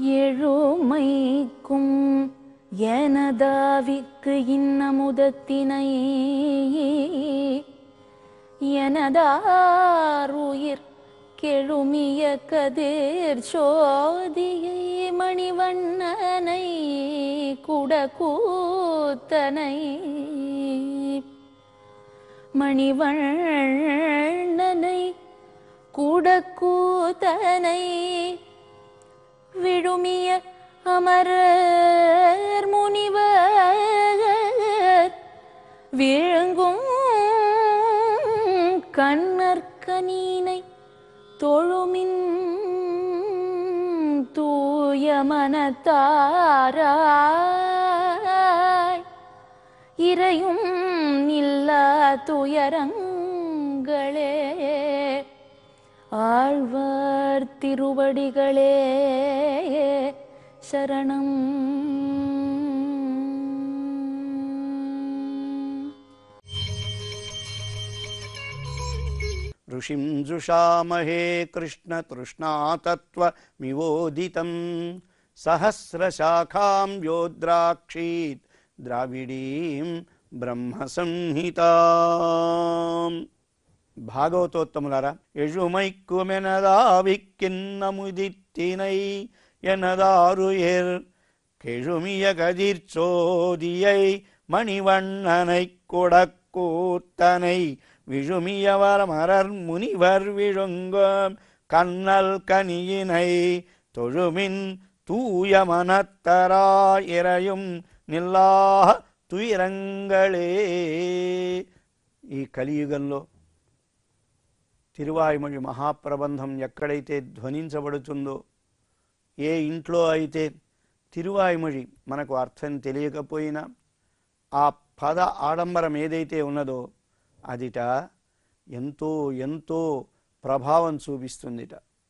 எழுமைக்கும் எனதாவிக்கு இன்னமுதத்தினை எனதாருயிர் கெழுமிய கதிர் சோதியை மணிவண்ணனை குடக்கூத்தனை மணிவண்ணனை குடக்கூத்தனை விழுமிய அமரர் முனிவர் விழுங்கும் கண்ணற்கனீனை தொழுமின் தூய மனத்தாராய் இறையும் இல்லா துயரங்களே ஆழ்வார் திருவடிகளே சரணம் ऋषिं जुषामहे कृष्णतृष्णातत्त्वमिवोदितं सहस्रशाखां योद्राक्षीत् ద్రావిడీం బ్రహ్మసంహితాం భాగవతోత్తములారా எழுமைக்குமெனதாவிக்கின்னமுதித்தினை எனதாருயர் கெழுமிய கதிர்ச்சோதியை மணிவண்ணனைக் கொடக்கூத்தனை விழுமியவர் மரர் முனிவர் விழுங்கும் கண்ணல் கனியினை தொழுமின் தூய மனத்தராயிரையும் నిల్లా తుయిరంగళే ఈ కలియుగంలో తిరువాయుమొഴి మహాప్రబంధం ఎక్కడైతే ధ్వనించబడుతుందో ఏ ఇంట్లో అయితే తిరువాయుమొഴి మనకు అర్థం తెలియకపోయినా ఆ పద ఆడంబరం ఏదైతే ఉన్నదో అదిట ఎంతో ఎంతో ప్రభావం చూపిస్తుందిట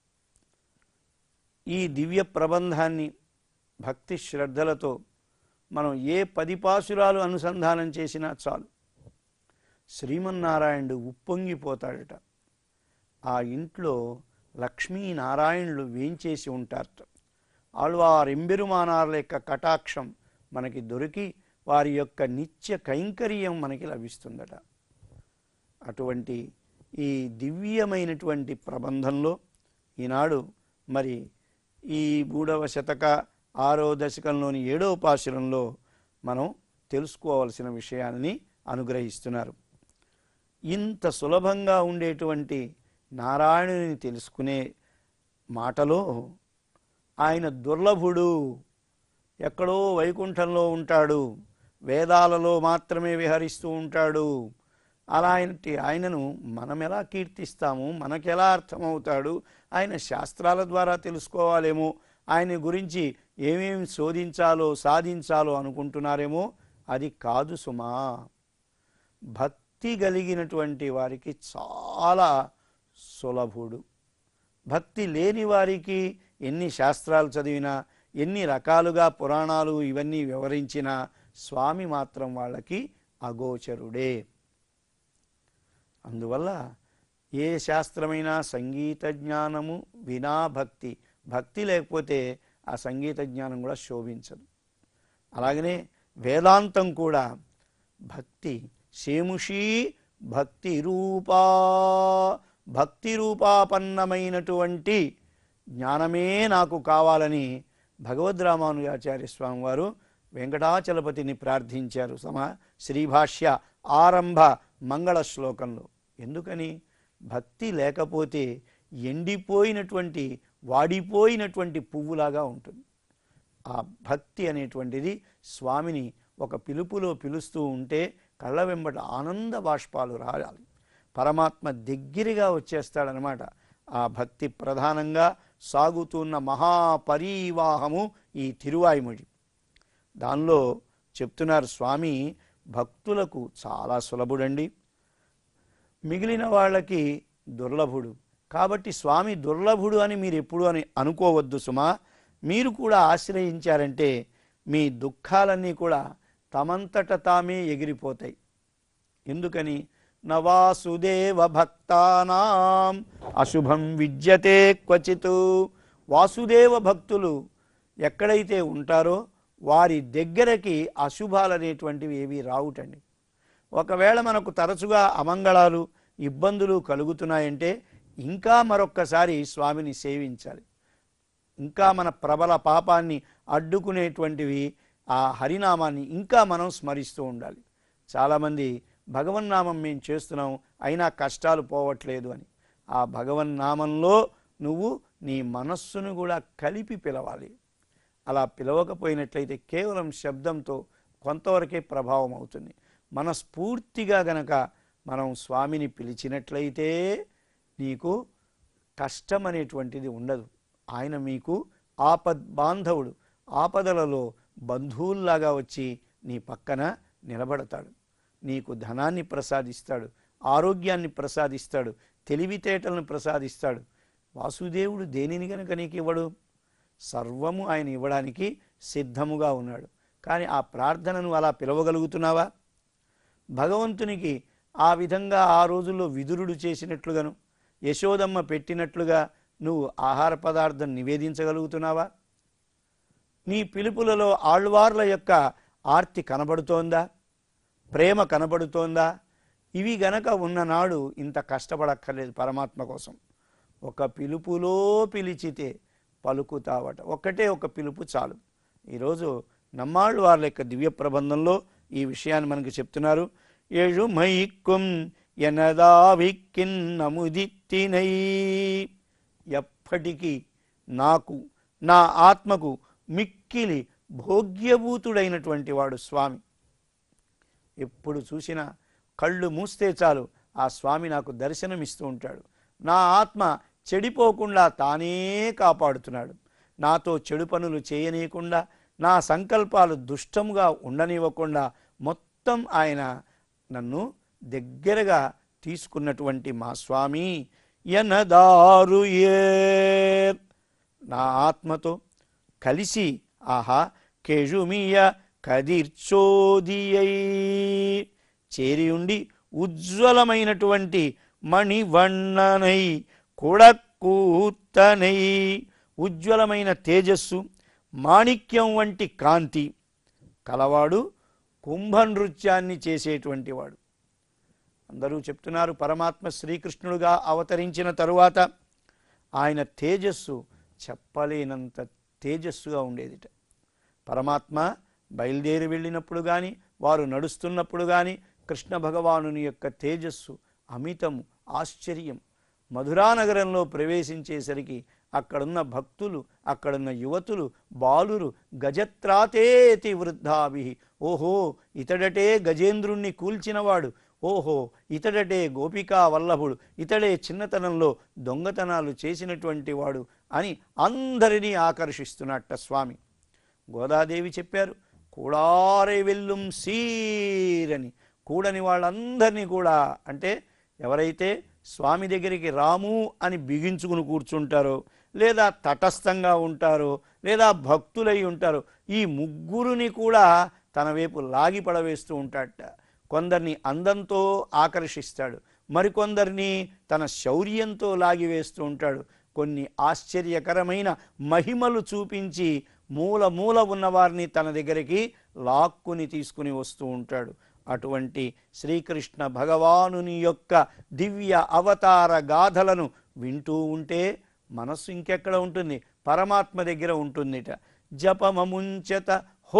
ఈ దివ్య ప్రబంధాన్ని భక్తి శ్రద్ధలతో మనం ఏ పది పాసురాలు అనుసంధానం చేసినా చాలు శ్రీమన్నారాయణుడు ఉప్పొంగిపోతాడట ఆ ఇంట్లో లక్ష్మీనారాయణులు వేంచేసి ఉంటారట ఆళ్వార్ ఎంబెరుమానార్ల యొక్క కటాక్షం మనకి దొరికి వారి యొక్క నిత్య కైంకర్యం మనకి లభిస్తుందట అటువంటి ఈ దివ్యమైనటువంటి ప్రబంధంలో ఈనాడు మరి ఈ మూడవ శతక ఆరో దశకంలోని ఏడవ పాశురంలో మనం తెలుసుకోవలసిన విషయాన్ని అనుగ్రహిస్తున్నారు ఇంత సులభంగా ఉండేటువంటి నారాయణుని తెలుసుకునే మాటలో ఆయన దుర్లభుడు ఎక్కడో వైకుంఠంలో ఉంటాడు వేదాలలో మాత్రమే విహరిస్తూ ఉంటాడు అలాంటి ఆయనను మనం ఎలా కీర్తిస్తాము మనకెలా అర్థమవుతాడు ఆయన శాస్త్రాల ద్వారా తెలుసుకోవాలేమో ఆయన గురించి ఏమేమి శోధించాలో సాధించాలో అనుకుంటున్నారేమో అది కాదు సుమా భక్తి కలిగినటువంటి వారికి చాలా సులభుడు భక్తి లేని వారికి ఎన్ని శాస్త్రాలు చదివినా ఎన్ని రకాలుగా పురాణాలు ఇవన్నీ వివరించినా స్వామి మాత్రం వాళ్ళకి అగోచరుడే అందువల్ల ఏ శాస్త్రమైనా సంగీత జ్ఞానము వినా భక్తి భక్తి లేకపోతే ఆ సంగీత జ్ఞానం కూడా శోభించదు అలాగనే వేదాంతం కూడా భక్తి శేముషి భక్తి రూపా భక్తి రూపాపన్నమైనటువంటి జ్ఞానమే నాకు కావాలని భగవద్ రామానుజాచార్య స్వామి వారు వెంకటాచలపతిని ప్రార్థించారు సమా శ్రీభాష్య ఆరంభ మంగళ శ్లోకంలో ఎందుకని భక్తి లేకపోతే ఎండిపోయినటువంటి వాడిపోయినటువంటి పువ్వులాగా ఉంటుంది ఆ భక్తి అనేటువంటిది స్వామిని ఒక పిలుపులో పిలుస్తూ ఉంటే కళ్ళ వెంబట ఆనంద బాష్పాలు రాయాలి పరమాత్మ దగ్గరగా వచ్చేస్తాడనమాట ఆ భక్తి ప్రధానంగా సాగుతున్న మహాపరీవాహము ఈ తిరువాయిమొഴി దానిలో చెప్తున్నారు స్వామి భక్తులకు చాలా సులభుడండి మిగిలిన వాళ్ళకి దుర్లభుడు కాబట్టి స్వామి దుర్లభుడు అని మీరు ఎప్పుడు అని అనుకోవద్దు సుమా మీరు కూడా ఆశ్రయించారంటే మీ దుఃఖాలన్నీ కూడా తమంతట తామే ఎగిరిపోతాయి ఎందుకని నవాసుదేవ భక్తానాం అశుభం విద్యతే క్వచిత్ వాసుదేవ భక్తులు ఎక్కడైతే ఉంటారో వారి దగ్గరకి అశుభాలు అనేటువంటివి ఏవి రావుటండి ఒకవేళ మనకు తరచుగా అమంగళాలు ఇబ్బందులు కలుగుతున్నాయంటే ఇంకా మరొక్కసారి స్వామిని సేవించాలి ఇంకా మన ప్రబల పాపాన్ని అడ్డుకునేటువంటివి ఆ హరినామాన్ని ఇంకా మనం స్మరిస్తూ ఉండాలి చాలామంది భగవన్నామం మేము చేస్తున్నాం అయినా కష్టాలు పోవట్లేదు అని ఆ భగవన్నామంలో నువ్వు నీ మనస్సును కూడా కలిపి పిలవాలి అలా పిలవకపోయినట్లయితే కేవలం శబ్దంతో కొంతవరకే ప్రభావం అవుతుంది మనస్ఫూర్తిగా గనక మనం స్వామిని పిలిచినట్లయితే నీకు కష్టం అనేటువంటిది ఉండదు ఆయన మీకు ఆపద్ బాంధవుడు ఆపదలలో బంధువుల్లాగా వచ్చి నీ పక్కన నిలబడతాడు నీకు ధనాన్ని ప్రసాదిస్తాడు ఆరోగ్యాన్ని ప్రసాదిస్తాడు తెలివితేటలను ప్రసాదిస్తాడు వాసుదేవుడు దేనిని గనక నీకు ఇవ్వడు సర్వము ఆయన ఇవ్వడానికి సిద్ధముగా ఉన్నాడు కానీ ఆ ప్రార్థనను అలా పిలవగలుగుతున్నావా భగవంతునికి ఆ విధంగా ఆ రోజుల్లో విదురుడు చేసినట్లుగాను యశోదమ్మ పెట్టినట్లుగా నువ్వు ఆహార పదార్థం నివేదించగలుగుతున్నావా నీ పిలుపులలో ఆళ్వార్ల యొక్క ఆర్తి కనబడుతోందా ప్రేమ కనబడుతోందా ఇవి గనక ఉన్ననాడు ఇంత కష్టపడక్కర్లేదు పరమాత్మ కోసం ఒక పిలుపులో పిలిచితే పలుకుతావట ఒక్కటే ఒక పిలుపు చాలు ఈరోజు నమ్మాళ్ళు వాళ్ళ యొక్క దివ్య ప్రబంధంలో ఈ విషయాన్ని మనకు చెప్తున్నారు ఏழு மைக்கும் ఎనదావిక్కిన్నముదిత్తినై ఎప్పటికీ నాకు నా ఆత్మకు మిక్కిలి భోగ్యభూతుడైనటువంటి వాడు స్వామి ఎప్పుడు చూసినా కళ్ళు మూస్తే చాలు ఆ స్వామి నాకు దర్శనమిస్తూ ఉంటాడు నా ఆత్మ చెడిపోకుండా తానే కాపాడుతున్నాడు నాతో చెడు పనులు చేయనీయకుండా నా సంకల్పాలు దుష్టముగా ఉండనివ్వకుండా మొత్తం ఆయన నన్ను దగ్గరగా తీసుకున్నటువంటి మా స్వామి ఎనదారు ఏ నా ఆత్మతో కలిసి ఆహా కెజుమియ కదిర్చోదియై చేరి ఉండి ఉజ్వలమైనటువంటి మణివన్ననై కుడకూతనై ఉజ్వలమైన తేజస్సు మాణిక్యం వంటి కాంతి కలవాడు కుంభ నృత్యాన్ని చేసేటువంటి వాడు అందరూ చెప్తున్నారు పరమాత్మ శ్రీకృష్ణుడుగా అవతరించిన తరువాత ఆయన తేజస్సు చెప్పలేనంత తేజస్సుగా ఉండేదిట పరమాత్మ బయలుదేరి వెళ్ళినప్పుడు కానీ వారు నడుస్తున్నప్పుడు కానీ కృష్ణ భగవానుని యొక్క తేజస్సు అమితము ఆశ్చర్యం మధురానగరంలో ప్రవేశించేసరికి అక్కడున్న భక్తులు అక్కడున్న యువతులు బాలురు గజత్రాతేతి వృద్ధాభి ఓహో ఇతడటే గజేంద్రుణ్ణి కూల్చినవాడు ఓహో ఇతడటే గోపికా వల్లభుడు ఇతడే చిన్నతనంలో దొంగతనాలు చేసినటువంటి వాడు అని అందరినీ ఆకర్షిస్తున్నట్ట స్వామి గోదాదేవి చెప్పారు కూడారే వెల్లుం సీరని కూడని వాళ్ళందరినీ కూడా అంటే ఎవరైతే స్వామి దగ్గరికి రాము అని బిగించుకుని కూర్చుంటారో లేదా తటస్థంగా ఉంటారో లేదా భక్తులై ఉంటారో ఈ ముగ్గురుని కూడా తన వైపు లాగి పడవేస్తూ ఉంటాడట కొందరిని అందంతో ఆకర్షిస్తాడు మరికొందరిని తన శౌర్యంతో లాగివేస్తూ ఉంటాడు కొన్ని ఆశ్చర్యకరమైన మహిమలు చూపించి మూల మూల ఉన్నవారిని తన దగ్గరికి లాక్కుని తీసుకుని వస్తూ ఉంటాడు అటువంటి శ్రీకృష్ణ భగవానుని యొక్క దివ్య అవతార గాథలను వింటూ ఉంటే మనస్సు ఇంకెక్కడ ఉంటుంది పరమాత్మ దగ్గర ఉంటుందిట జపమముంచత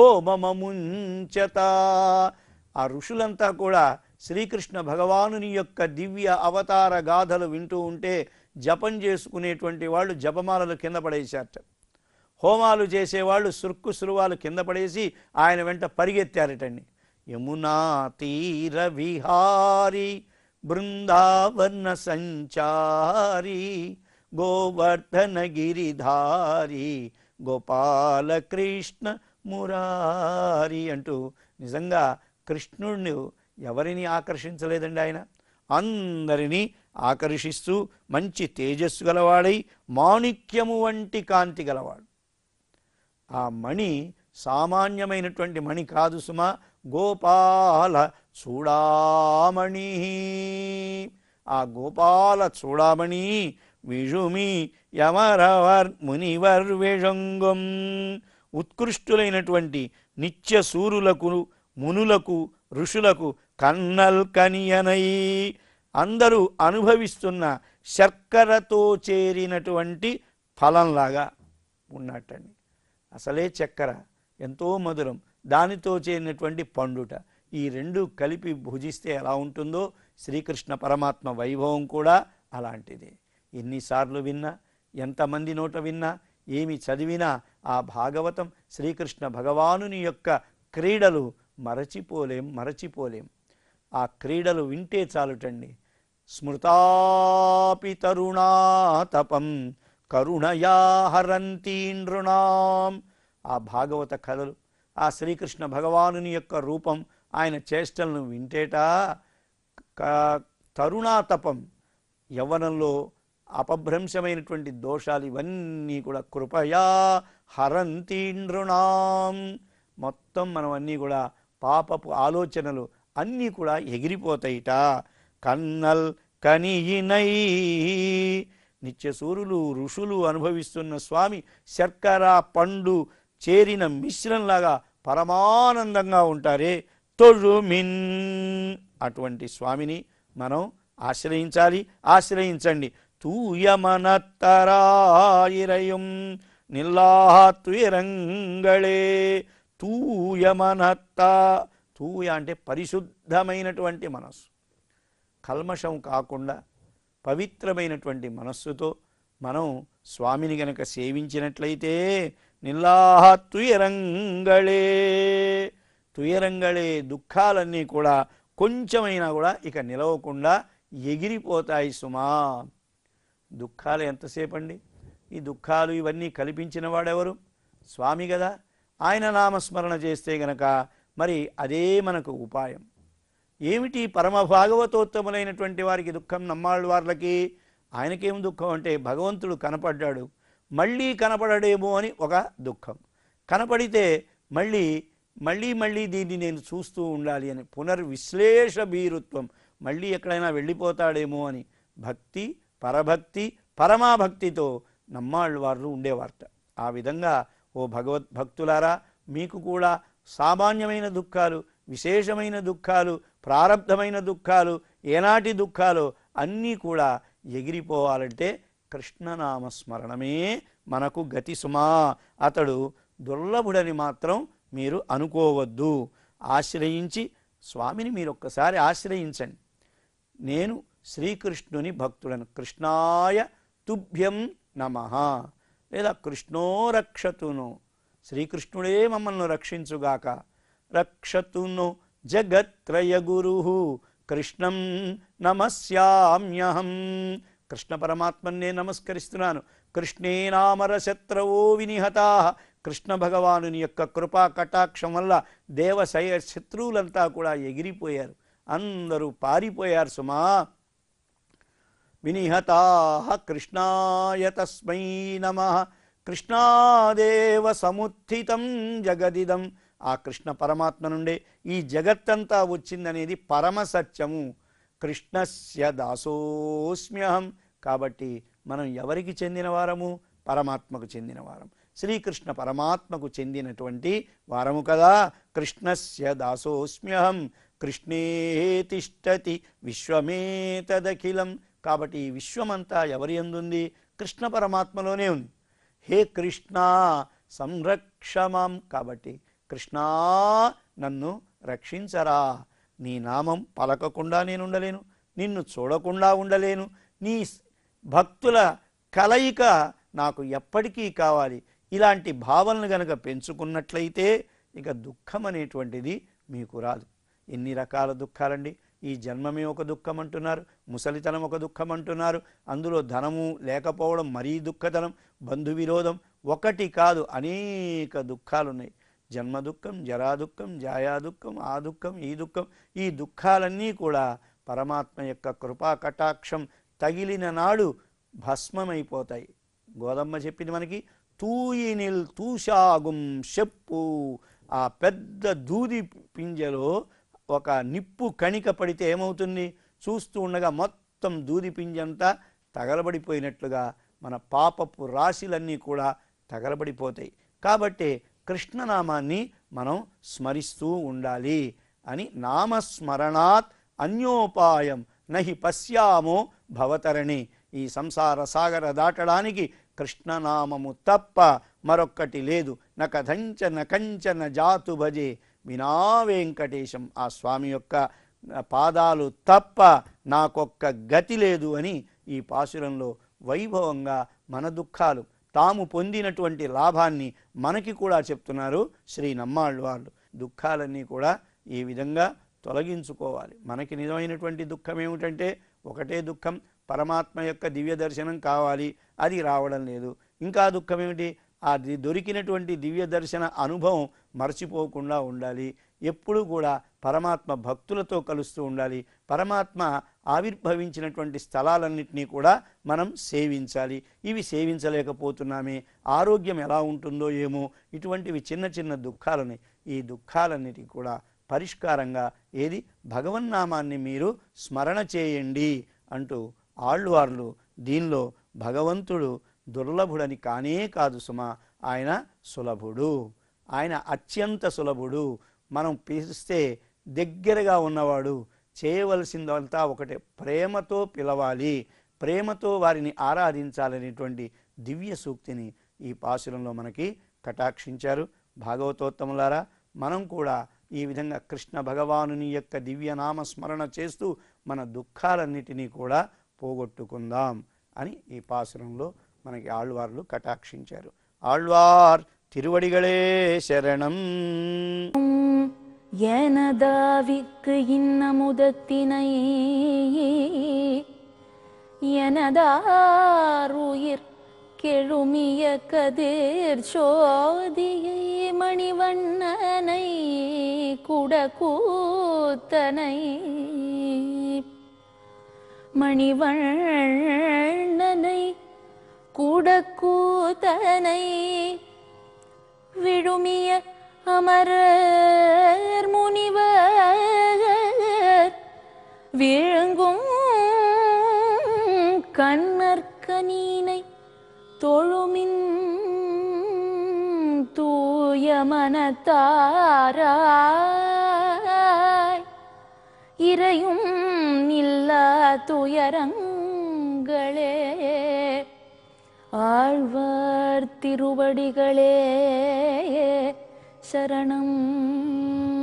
హోమమముంచత ఆ ఋషులంతా కూడా శ్రీకృష్ణ భగవానుని యొక్క దివ్య అవతార గాథలు వింటూ ఉంటే జపం చేసుకునేటువంటి వాళ్ళు జపమాలలు కింద పడేశారట హోమాలు చేసేవాళ్ళు సుర్కు సురువాలు కింద పడేసి ఆయన వెంట పరిగెత్తారటండి యమునా తీర విహారి బృందావన సంచారి గోవర్ధన గిరిధారి గోపాలకృష్ణ మురారి అంటూ నిజంగా కృష్ణుడిని ఎవరిని ఆకర్షించలేదండి ఆయన అందరినీ ఆకర్షిస్తూ మంచి తేజస్సు గలవాడై మాణిక్యము వంటి కాంతి గలవాడు ఆ మణి సామాన్యమైనటువంటి మణి కాదు సుమా గోపాల చూడామణి ఆ గోపాల చూడామణి విషుమి యమరవర్ మునివర్ విషంగం ఉత్కృష్టులైనటువంటి నిత్య సూరులకు మునులకు ఋషులకు కన్నల్ కనియనై అందరూ అనుభవిస్తున్న శర్కరతో చేరినటువంటి ఫలంలాగా ఉన్నట్టండి అసలే చక్కెర ఎంతో మధురం దానితో చేరినటువంటి పండుట ఈ రెండు కలిపి భుజిస్తే ఎలా ఉంటుందో శ్రీకృష్ణ పరమాత్మ వైభవం కూడా అలాంటిదే ఎన్నిసార్లు విన్నా ఎంతమంది నోట విన్నా ఏమి చదివినా ఆ భాగవతం శ్రీకృష్ణ భగవానుని యొక్క క్రీడలు మరచిపోలేం మరచిపోలేం ఆ క్రీడలు వింటే చాలుటండి స్మృతాపి తరుణాతపం కరుణయా హరంతి నృణాం ఆ భాగవత కథలు ఆ శ్రీకృష్ణ భగవానుని యొక్క రూపం ఆయన చేష్టలను వింటేట క- తరుణాతపం యవ్వనంలో అపభ్రంశమైనటువంటి దోషాలు ఇవన్నీ కూడా కృపయా హరంతి నృణాం మొత్తం మనం అన్నీ కూడా పాపపు ఆలోచనలు అన్నీ కూడా ఎగిరిపోతాయిట కన్నల్ కనియినై నిత్యసూరులు ఋషులు అనుభవిస్తున్న స్వామి శర్కర పండు చేరిన మిశ్రంలాగా పరమానందంగా ఉంటారే తొഴുమిన్ అటువంటి స్వామిని మనం ఆశ్రయించాలి ఆశ్రయించండి తూయమనత్తరాయిరయం నిల్లాతుయరంగళే తూయమనత్త తూయ అంటే పరిశుద్ధమైనటువంటి మనస్సు కల్మషం కాకుండా పవిత్రమైనటువంటి మనస్సుతో మనం స్వామిని గనక సేవించినట్లయితే నిల్లాహ తుయరంగళే తుయరంగళే దుఃఖాలన్నీ కూడా కొంచెమైనా కూడా ఇక నిలవకుండా ఎగిరిపోతాయి సుమా దుఃఖాలు ఎంతసేపు అండి ఈ దుఃఖాలు ఇవన్నీ కల్పించిన వాడెవరు స్వామి కదా ఆయన నామస్మరణ చేస్తే గనక మరి అదే మనకు ఉపాయం ఏమిటి పరమ భాగవతోత్తములైనటువంటి వారికి దుఃఖం నమ్మాళ్ళ వార్లకి ఆయనకేం దుఃఖం అంటే భగవంతుడు కనపడ్డాడు మళ్ళీ కనపడడేమో అని ఒక దుఃఖం కనపడితే మళ్ళీ మళ్ళీ మళ్ళీ దీన్ని నేను చూస్తూ ఉండాలి అని పునర్విశ్లేష భీరుత్వం మళ్ళీ ఎక్కడైనా వెళ్ళిపోతాడేమో అని భక్తి పరభక్తి పరమాభక్తితో నమ్మాళ్ళు వారు ఉండేవారట ఆ విధంగా ఓ భగవద్భక్తులారా మీకు కూడా సామాన్యమైన దుఃఖాలు విశేషమైన దుఃఖాలు ప్రారబ్ధమైన దుఃఖాలు ఏనాటి దుఃఖాలు అన్నీ కూడా ఎగిరిపోవాలంటే కృష్ణనామస్మరణమే మనకు గతి సుమా అతడు దుర్లభుడని మాత్రం మీరు అనుకోవద్దు ఆశ్రయించి స్వామిని మీరు ఒక్కసారి ఆశ్రయించండి నేను శ్రీకృష్ణుని భక్తుడను కృష్ణాయ తుభ్యం నమ లేదా కృష్ణో రక్షతును శ్రీకృష్ణుడే మమ్మల్ని రక్షించుగాక రక్షతును జగత్రయ గురు కృష్ణం నమస్యామ్యహం కృష్ణ పరమాత్మన్నే నమస్కరిస్తున్నాను కృష్ణేనామర శత్రవో వినిహతా కృష్ణ భగవానుని యొక్క కృపా కటాక్షం వల్ల దేవశయ శత్రువులంతా కూడా ఎగిరిపోయారు అందరూ పారిపోయారు సుమా వినిహతా కృష్ణాయ తస్మై నమ కృష్ణాదేవ సముత్థితం జగదిదం ఆ కృష్ణ పరమాత్మ నుండే ఈ జగత్తంతా వచ్చిందనేది పరమ సత్యము కృష్ణస్య దాసోస్మ్యహం కాబట్టి మనం ఎవరికి చెందిన వారము పరమాత్మకు చెందిన వారం శ్రీకృష్ణ పరమాత్మకు చెందినటువంటి వారము కదా కృష్ణస్య దాసోస్మ్యహం కృష్ణే తిష్టతి విశ్వమేతదఖిలం కాబట్టి ఈ విశ్వమంతా ఎవరి ఎందుంది కృష్ణ పరమాత్మలోనే ఉంది హే కృష్ణ సంరక్షమాం కాబట్టి కృష్ణా నన్ను రక్షించరా నీ నామం పలకకుండా నేను ఉండలేను నిన్ను చూడకుండా ఉండలేను నీ స్- భక్తుల కలయిక నాకు ఎప్పటికీ కావాలి ఇలాంటి భావనలు గనక పెంచుకున్నట్లయితే ఇక దుఃఖం అనేటువంటిది మీకు రాదు ఎన్ని రకాల దుఃఖాలండి ఈ జన్మమే ఒక దుఃఖం అంటున్నారు ముసలితనం ఒక దుఃఖం అంటున్నారు అందులో ధనము లేకపోవడం మరీ దుఃఖతనం బంధు విరోధం ఒకటి కాదు అనేక దుఃఖాలు ఉన్నాయి జన్మ దుఃఖం జరా దుఃఖం జాయా దుఃఖం ఆ దుఃఖం ఈ దుఃఖం ఈ దుఃఖాలన్నీ కూడా పరమాత్మ యొక్క కృపా కటాక్షం తగిలిన నాడు భస్మమైపోతాయి గోదమ్మ చెప్పింది మనకి తూయినిల్ తూషాగుం చెప్పు ఆ పెద్ద దూది పింజలో ఒక నిప్పు కణిక పడితే ఏమవుతుంది చూస్తూ ఉండగా మొత్తం దూది పింజంతా తగలబడిపోయినట్లుగా మన పాపపు రాశులన్నీ కూడా తగలబడిపోతాయి కాబట్టి కృష్ణనామాన్ని మనం స్మరిస్తూ ఉండాలి అని నామస్మరణాత్ అన్యోపాయం నహి పశ్యామో భవతరణి ఈ సంసార సాగర దాటడానికి కృష్ణనామము తప్ప మరొక్కటి లేదు న కథంచన కంచన జాతు భజే వినా వెంకటేశం ఆ స్వామి యొక్క పాదాలు తప్ప నాకొక్క గతి లేదు అని ఈ పాసురంలో వైభవంగా మన దుఃఖాలు తాము పొందినటువంటి లాభాన్ని మనకి కూడా చెప్తున్నారు శ్రీ నమ్మాళ్ళు వాళ్ళు దుఃఖాలన్నీ కూడా ఈ విధంగా తొలగించుకోవాలి మనకి నిజమైనటువంటి దుఃఖం ఏమిటంటే ఒకటే దుఃఖం పరమాత్మ యొక్క దివ్య దర్శనం కావాలి అది రావడం లేదు ఇంకా దుఃఖం ఏమిటి అది దొరికినటువంటి దివ్య దర్శన అనుభవం మర్చిపోకుండా ఉండాలి ఎప్పుడూ కూడా పరమాత్మ భక్తులతో కలుస్తూ ఉండాలి పరమాత్మ ఆవిర్భవించినటువంటి స్థలాలన్నింటినీ కూడా మనం సేవించాలి ఇవి సేవించలేకపోతున్నామే ఆరోగ్యం ఎలా ఉంటుందో ఏమో ఇటువంటివి చిన్న చిన్న దుఃఖాలని ఈ దుఃఖాలన్నిటికీ కూడా పరిష్కారంగా ఏది భగవన్నామాన్ని మీరు స్మరణ చేయండి అంటూ ఆళ్ళవార్లు దీనిలో భగవంతుడు దుర్లభుడని కానే కాదు సుమా ఆయన సులభుడు ఆయన అత్యంత సులభుడు మనం పిలిస్తే దగ్గరగా ఉన్నవాడు చేయవలసిందంతా ఒకటే ప్రేమతో పిలవాలి ప్రేమతో వారిని ఆరాధించాలనేటువంటి దివ్య సూక్తిని ఈ పాసురంలో మనకి కటాక్షించారు భాగవతోత్తములారా మనం కూడా ఈ విధంగా కృష్ణ భగవానుని యొక్క దివ్యనామ స్మరణ చేస్తూ మన దుఃఖాలన్నిటినీ కూడా పోగొట్టుకుందాం అని ఈ పాసురంలో మనకి ఆళ్వార్లు కటాక్షించారు ఆళ్వార్ తిరువడిగళే శరణం எனதாவிக்கு இன்னமுதத்தினை எனதாருயிர் கெழுமிய கதிர் சோதியை மணிவண்ணனை குடக்கூத்தனை மணிவண்ணனை குடக்கூத்தனை விழுமிய அமரர் முனிவர் விழுங்கும் கண்ணற்கனீனை தொழுமின் தூய மனத்தாராய் இறையும் இல்லா துயரங்களே ஆழ்வார் திருவடிகளே சரணம்